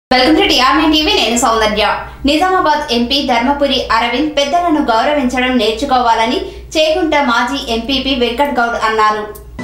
Welcome to టిఆర్నీ TV నేను Soundarya Nizamabad MP Dharmapuri Arvind పెద్దలను గౌరవించడం నేర్చుకోవాలని చేగుంట మాజీ ఎంపీపీ వెంకట్ గౌడ్ అన్నారు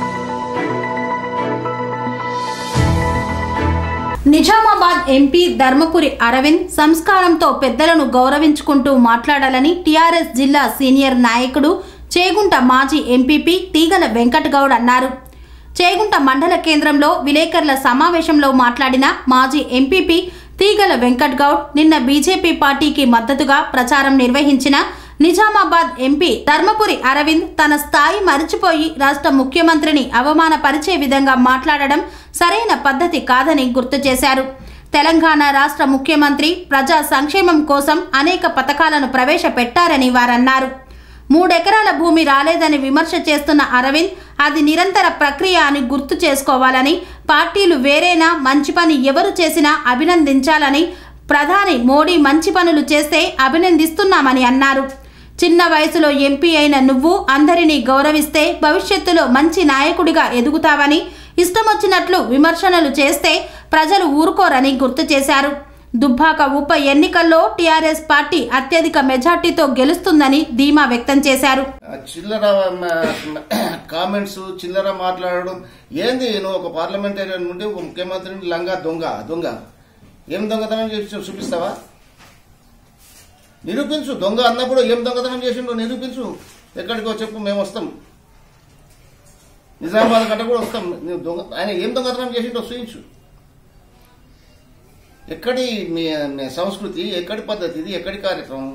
నిజామాబాద్ ఎంపీ ధర్మపురి అరవింద్ సంస్కారంతో పెద్దలను గౌరవించుకుంటూ మాట్లాడాలని టీఆర్ఎస్ జిల్లా సీనియర్ నాయకుడు చేగుంట మాజీ ఎంపీపీ తీగల వెంకట్ గౌడ్ అన్నారు చేగుంట మండల కేంద్రంలో విలేకరుల సమావేశంలో మాట్లాడిన మాజీ ఎంపీపీ తీగల వెంకట్ గౌడ్ నిన్న బీజేపీ పార్టీకి మద్దతుగా ప్రచారం నిర్వహించిన నిజామాబాద్ ఎంపీ ధర్మపురి అరవింద్ తన స్థాయి మరిచిపోయి రాష్ట్ర ముఖ్యమంత్రిని అవమానపరిచే విధంగా మాట్లాడడం సరైన పద్ధతి కాదని గుర్తు చేశారు తెలంగాణ రాష్ట్ర ముఖ్యమంత్రి ప్రజా సంక్షేమం కోసం అనేక పథకాలను ప్రవేశపెట్టారని వారన్నారు మూడెకరాల భూమి రాలేదని విమర్శ చేస్తున్న అరవింద్ అది నిరంతర ప్రక్రియ అని గుర్తు చేసుకోవాలని పార్టీలు వేరేనా మంచి పని ఎవరు చేసినా అభినందించాలని ప్రధాని మోడీ మంచి పనులు చేస్తే అభినందిస్తున్నామని అన్నారు చిన్న వయసులో ఎంపీ అయిన నువ్వు అందరినీ గౌరవిస్తే భవిష్యత్తులో మంచి నాయకుడిగా ఎదుగుతావని ఇష్టమొచ్చినట్లు విమర్శనలు చేస్తే ప్రజలు ఊరుకోరని గుర్తు చేశారు దుబ్బాక ఉప ఎన్నికల్లో టీఆర్ఎస్ పార్టీ అత్యధిక మెజార్టీతో గెలుస్తుందని ధీమా వ్యక్తం చేశారు ఆ చిల్లర కామెంట్స్ చిల్లర మాట్లాడడం ఏంది నువ్వు ఒక పార్లమెంటేరియన్ ఉంటే ఒక ముఖ్యమంత్రిని లంగా దొంగ దొంగ ఏం దొంగతనం చేసి చూపిస్తావా నిరూపించు దొంగ అన్నప్పుడు ఏం దొంగతనం చేసిండో నిరూపించు ఎక్కడికో చెప్పు మేము వస్తాం నిజామాబాద్ గట్ట కూడా వస్తాం నువ్వు దొంగ ఆయన ఏం దొంగతనం చేసిండో చూయించు ఎక్కడి మీ మీ సంస్కృతి ఎక్కడి పద్ధతి ఇది ఎక్కడి కార్యక్రమం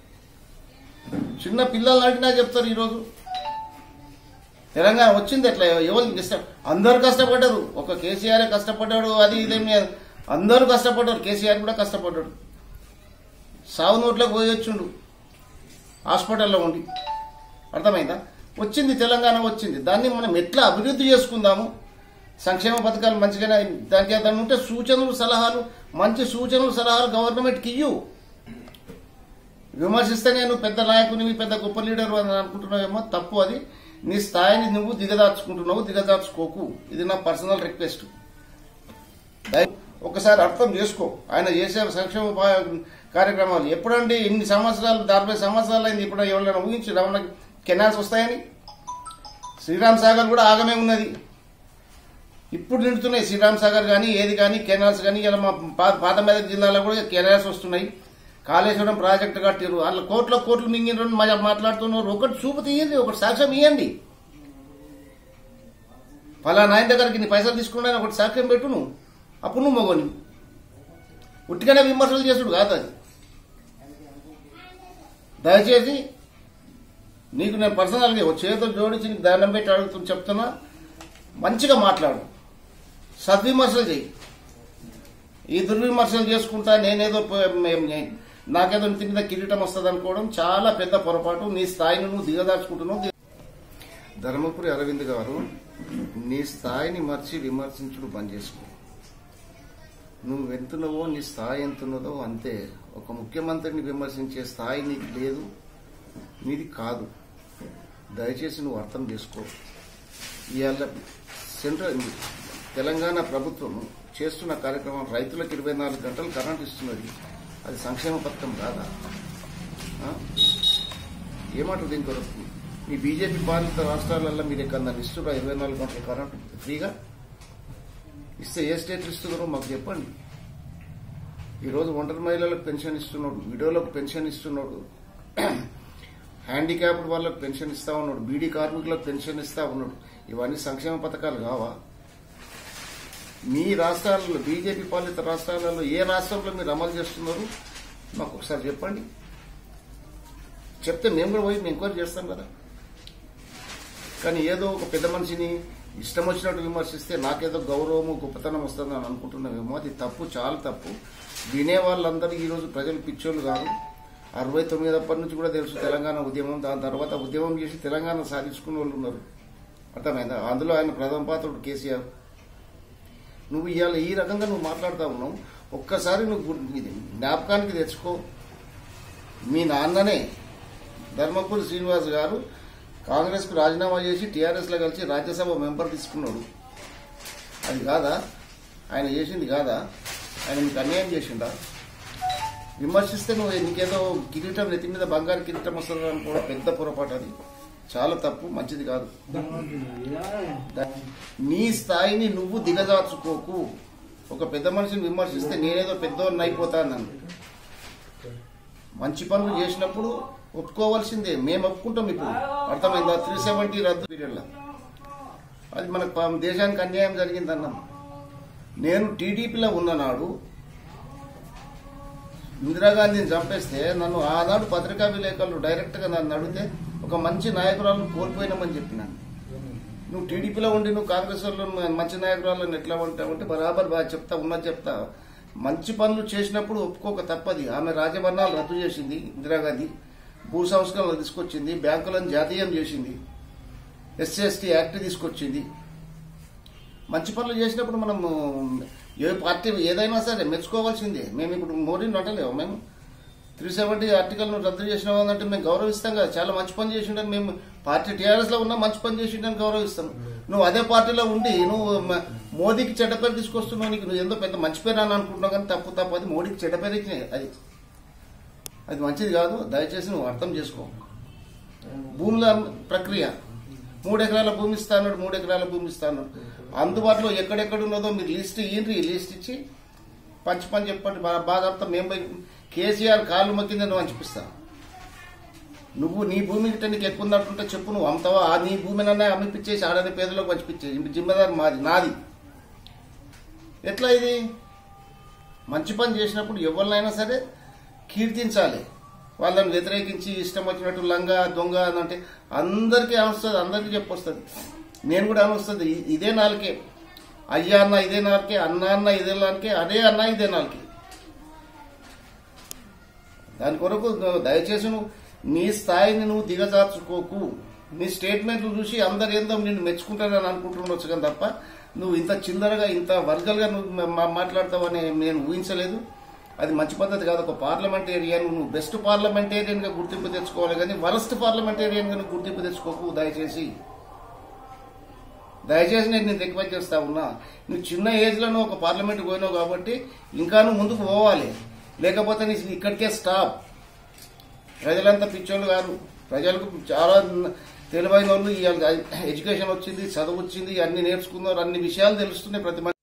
చిన్న పిల్లలు అడిగినా చెప్తారు ఈరోజు తెలంగాణ వచ్చింది ఎట్లా ఎవరు ఇష్టం అందరు కష్టపడ్డారు ఒక కేసీఆర్ కష్టపడ్డాడు అది ఇదేమి అందరూ కష్టపడ్డారు కేసీఆర్ కూడా కష్టపడ్డాడు సావు నోట్లోకి పోయి వచ్చిండు హాస్పిటల్లో ఉండి అర్థమైందా వచ్చింది తెలంగాణ వచ్చింది దాన్ని మనం ఎట్లా అభివృద్ధి చేసుకుందాము సంక్షేమ పథకాలు మంచిగానే దానికి ఏదైనా ఉంటే సూచనలు సలహాలు మంచి సూచనలు సలహాలు గవర్నమెంట్కి ఇయ్యు విమర్శిస్తే నేను పెద్ద నాయకునివి పెద్ద గొప్ప లీడర్ అని అనుకుంటున్నావేమో తప్పు అది నీ స్థాయిని నువ్వు దిగదార్చుకుంటున్నావు దిగదార్చుకోకు ఇది నా పర్సనల్ రిక్వెస్ట్ దయ- ఒకసారి అర్థం చేసుకో ఆయన చేసే సంక్షేమ పా- కార్యక్రమాలు ఎప్పుడండి ఇన్ని సంవత్సరాలు డెబ్బై సంవత్సరాలు అయింది ఇప్పుడు ఎవరైనా ఊహించి రమణ కెనాల్స్ వస్తాయని శ్రీరామ్ సాగర్ కూడా ఆగమే ఉన్నది ఇప్పుడు నిండుతున్నాయి శ్రీరామ్ సాగర్ కానీ ఏది కానీ కెనాల్స్ కానీ ఇలా మా పా- పాత మెదక్ జిల్లాలో కూడా కెనాల్స్ వస్తున్నాయి కాళేశ్వరం ప్రాజెక్టు కట్టారు వాళ్ళ కోట్ల కోట్లు మింగిన మాట్లాడుతున్నారు ఒకటి చూపు తీయండి ఒకటి సాక్ష్యం ఇవ్వండి ఫలానా ఆయన దగ్గరికి నీ పైసలు తీసుకున్నా ఒకటి సాక్ష్యం పెట్టు నువ్వు అప్పుడు నువ్వు మొగని ఉట్టిగానే విమర్శలు చేసుడు కాదు అది దయచేసి నీకు నేను పర్సనల్గా ఒక చేతులు జోడించి నీకు దండం పెట్టి అడుగుతూ చెప్తున్నా మంచిగా మాట్లాడు సద్విమర్శలు చేయి ఈ దుర్విమర్శలు చేసుకుంటా నేనేదో ప- మే- నే- నాకేదో ఇంటి మీద కిరీటం వస్తుంది అనుకోవడం చాలా పెద్ద పొరపాటు నీ స్థాయిని నువ్వు దిగదార్చుకుంటున్నావు ధర్మపురి అరవింద్ గారు నీ స్థాయిని మర్చి విమర్శించడం బంద్ చేసుకో నువ్వు ఎంతున్నవో నీ స్థాయి ఎంతున్నదో అంతే ఒక ముఖ్యమంత్రిని విమర్శించే స్థాయి నీకు లేదు నీది కాదు దయచేసి నువ్వు అర్థం చేసుకో ఇవాళ సెంట్రల్ తెలంగాణ ప్రభుత్వం చేస్తున్న కార్యక్రమం రైతులకు ఇరవై నాలుగు గంటలు కరెంట్ ఇస్తున్నది అది సంక్షేమ పథకం కాదా ఆ? ఏమంటారు దీని కొరకు మీ బీజేపీ పాలిత రాష్ట్రాలలో మీరు ఎక్కడ ఇస్తున్నా ఇరవై నాలుగు గంటల కరెంట్ ఫ్రీగా ఇస్తే ఏ స్టేట్లు ఇస్తున్నారో మాకు చెప్పండి ఈరోజు ఒంటరి మహిళలకు పెన్షన్ ఇస్తున్నాడు విడోలకు పెన్షన్ ఇస్తున్నాడు హ్యాండిక్యాప్డ్ వాళ్ళకు పెన్షన్ ఇస్తా ఉన్నాడు బీడీ కార్మికులకు పెన్షన్ ఇస్తా ఉన్నాడు ఇవన్నీ సంక్షేమ పథకాలు కావా మీ రాష్ట్రాలలో బీజేపీ పాలిత రాష్ట్రాలలో ఏ రాష్ట్రంలో మీరు అమలు చేస్తున్నారు మాకు ఒకసారి చెప్పండి చెప్తే మేము కూడా పోయి మేము ఎంక్వైరీ చేస్తాం కదా కానీ ఏదో ఒక పెద్ద మనిషిని ఇష్టం వచ్చినట్టు విమర్శిస్తే నాకేదో గౌరవము గొప్పతనం వస్తుందని అనుకుంటున్నామేమో అది తప్పు చాలా తప్పు వినే వాళ్ళందరూ ఈరోజు ప్రజలు పిచ్చోళ్ళు కాదు అరవై తొమ్మిదప్పటి నుంచి కూడా తెలుసు తెలంగాణ ఉద్యమం దాని తర్వాత ఉద్యమం చేసి తెలంగాణ సాధించుకున్న వాళ్ళు ఉన్నారు అర్థమైందా అందులో ఆయన ప్రథమ పాత్రుడు కేసీఆర్ నువ్వు ఇవాళ ఈ రకంగా నువ్వు మాట్లాడుతా ఉన్నావు ఒక్కసారి నువ్వు గుర్- ఇది జ్ఞాపకానికి తెచ్చుకో మీ నాన్ననే ధర్మపురి శ్రీనివాస్ గారు కాంగ్రెస్ కు రాజీనామా చేసి టీఆర్ఎస్ లో కలిసి రాజ్యసభ మెంబర్ తీసుకున్నాడు అది కాదా ఆయన చేసింది కాదా ఆయన మీకు అన్యాయం చేసిండా విమర్శిస్తే నువ్వు నీకేదో కిరీటం నెత్తి మీద బంగారు కిరీటం వస్తుంది అని కూడా పెద్ద పొరపాటు అది చాలా తప్పు మంచిది కాదు దా- నీ స్థాయిని నువ్వు దిగజార్చుకోకు ఒక పెద్ద మనిషిని విమర్శిస్తే నేనేదో పెద్దోడిని అయిపోతాను నన్ను మంచి పనులు చేసినప్పుడు ఒప్పుకోవాల్సిందే మేము ఒప్పుకుంటాం ఇప్పుడు అర్థమైందా త్రీ సెవెంటీ రద్దు పీరియడ్లో అది మనకు పా- దేశానికి అన్యాయం జరిగిందన్నాం నేను టీడీపీలో ఉన్ననాడు ఇందిరాగాంధీని చంపేస్తే నన్ను ఆనాడు పత్రికా విలేకరులు డైరెక్ట్గా నన్ను అడిగితే ఒక మంచి నాయకురాలను కోల్పోయినామని చెప్పినాను నువ్వు టీడీపీలో ఉండి నువ్వు కాంగ్రెస్ వాళ్ళు మంచి నాయకురాలను ఎట్లా ఉంటావంటే బరాబర్ బాగా చెప్తా ఉన్నది చెప్తా మంచి పనులు చేసినప్పుడు ఒప్పుకోక తప్పది ఆమె రాజభరణాలు రద్దు చేసింది ఇందిరాగాంధీ భూ సంస్కరణలు తీసుకొచ్చింది బ్యాంకులను జాతీయం చేసింది ఎస్సీ ఎస్టీ యాక్ట్ తీసుకొచ్చింది మంచి పనులు చేసినప్పుడు మనం ఏ పార్టీ ఏదైనా సరే మెచ్చుకోవాల్సిందే మేము ఇప్పుడు మోడీని అంటలేము మేము త్రీ సెవెంటీ ఆర్టికల్ను రద్దు చేసినాం అంటే మేము గౌరవిస్తాం కదా చాలా మంచి పని చేసిండని మేము పార్టీ టీఆర్ఎస్ లో ఉన్నా మంచి పని చేసిండని గౌరవిస్తాం నువ్వు అదే పార్టీలో ఉండి నువ్వు మ- మోదీకి చెడ్డ పేరు తీసుకొస్తున్నావు నీకు నువ్వు ఎంతో పెద్ద మంచి పేరు అని అనుకుంటున్నావు కానీ తప్పు తప్పు అది మోడీకి చెడ్డ పేరు ఇచ్చినాయి అది అది మంచిది కాదు దయచేసి నువ్వు అర్థం చేసుకో భూముల ప్రక్రియ మూడు ఎకరాల భూమి ఇస్తాను మూడు ఎకరాల భూమి ఇస్తాను అందుబాటులో ఎక్కడెక్కడ ఉన్నదో మీరు లిస్ట్ ఇయ్యండి లిస్ట్ ఇచ్చి పంచి పని చెప్పండి బా- బాధంతా మేము పోయి కేసీఆర్ కాళ్ళు మొక్కింది నువ్వు పంచిపిస్తా నువ్వు నీ భూమి గిట్ట నీకు ఎక్కువ ఉందంటుంటే చెప్పు నువ్వు అమ్ముతావా ఆ నీ భూమినన్నా అమ్మిపిచ్చేసి ఆడని పేదలకు పంచిపించేసి ఇప్పుడు జిమ్మదారు మాది నాది ఎట్లా ఇది మంచి పని చేసినప్పుడు ఎవరినైనా సరే కీర్తించాలి వాళ్ళని వ్యతిరేకించి ఇష్టం వచ్చినట్టు లంగా దొంగ అని అంటే అందరికీ అనొస్తుంది అందరికీ చెప్పొస్తుంది నేను కూడా అనొస్తుంది ఇ- ఇదే నాలుకే అయ్యా అన్న ఇదే నాలుకే అన్న అన్న ఇదే నాలుకే అదే అన్న ఇదే నాలుకే దాని కొరకు నువ్వు దయచేసి నువ్వు నీ స్థాయిని నువ్వు దిగజార్చుకోకు నీ స్టేట్మెంట్లు చూసి అందరు ఏందో నిన్ను మెచ్చుకుంటారని అనుకుంటుండొచ్చు కానీ తప్ప నువ్వు ఇంత చిల్లరగా ఇంత వర్గల్గా నువ్వు మా- మా- మాట్లాడతావని నేను ఊహించలేదు అది మంచి పద్ధతి కాదు ఒక పార్లమెంటేరియన్ నువ్వు బెస్ట్ పార్లమెంటేరియన్ గా గుర్తింపు తెచ్చుకోవాలి కానీ వరస్ట్ పార్లమెంటేరియన్ గా నువ్వు గుర్తింపు తెచ్చుకోకు దయచేసి దయచేసి నేను నేను రిక్వెస్ట్ చేస్తా ఉన్నా నువ్వు చిన్న ఏజ్ లో నువ్వు ఒక పార్లమెంట్ పోయినావు కాబట్టి ఇంకా నువ్వు ముందుకు పోవాలి లేకపోతే నీ ఇక్కడికే స్టాప్ ప్రజలంతా పిచ్చోళ్ళు కాదు ప్రజలకు చాలా తెలివైన వాళ్ళు ఇవాళ ఎడ్యుకేషన్ వచ్చింది చదువు వచ్చింది అన్ని నేర్చుకున్నారు అన్ని విషయాలు తెలుస్తున్నాయి ప్రతి మనిషి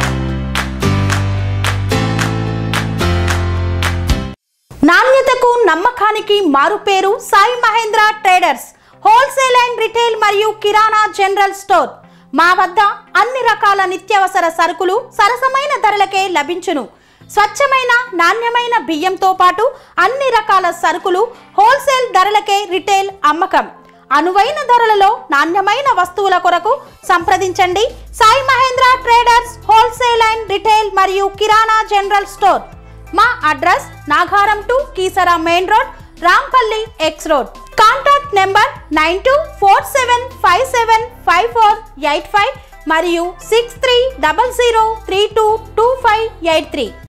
నాణ్యతకు నమ్మకానికి మారుపేరు Sai Mahendra traders wholesale and retail మరియు కిరాణా జనరల్ స్టోర్ మా వద్ద అన్ని రకాల నిత్యావసర సరుకులు సరసమైన ధరలకే లభించును స్వచ్ఛమైన నాణ్యమైన బియ్యంతో పాటు అన్ని రకాల సరుకులు హోల్సేల్ ధరలకే రిటైల్ అమ్మకం అనువైన ధరలలో నాణ్యమైన వస్తువుల కొరకు సంప్రదించండి Sai Mahendra traders wholesale and retail మరియు కిరాణా జనరల్ స్టోర్ మా address Nagaram to Keesara main road Rampally X road contact number nine two four seven five seven five four eight five మరియు six three double zero three two two five eight three